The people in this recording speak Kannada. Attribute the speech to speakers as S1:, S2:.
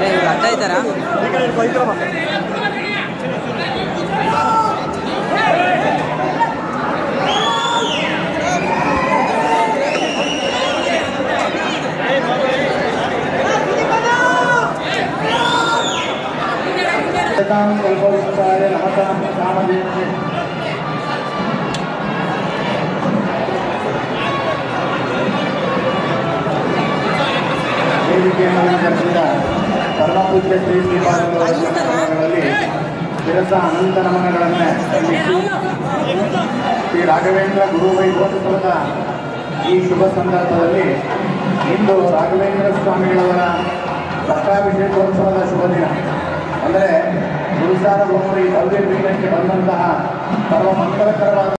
S1: ಏ ಇವ್ರು ಅಡ್ಡ ಇದ್ದಾರಾ
S2: ಕಲ್ಪವೃಕ್ಷಾಯ ನಮತಾಂ ಕಾಮಧೇನುವೆ ವೇದಿಕೆಯನ್ನು ಅಲಂಕರಿಸಿದ ಪರಮಪೂಜ್ಯ ಶ್ರೀ ಶ್ರೀಪಾದಗಳಲ್ಲಿ ಶಿರಸ ಅನಂತ ನಮನಗಳನ್ನು ಸಲ್ಲಿಸಿ ಶ್ರೀ ರಾಘವೇಂದ್ರ ಗುರು ವೈಭವೋತ್ಸವದ ಈ ಶುಭ ಸಂದರ್ಭದಲ್ಲಿ ಇಂದು ರಾಘವೇಂದ್ರ ಸ್ವಾಮಿಗಳವರ ಪಟ್ಟಾಭಿಷೇಕೋತ್ಸವದ ಶುಭ ದಿನ ಅಂದರೆ ಗುರುಸಾರ ಈ ಭವ್ಯ ಪೀಠಕ್ಕೆ ಬಂದಂತಹ ಸರ್ವ ಮಂಗಲಕರವಾದ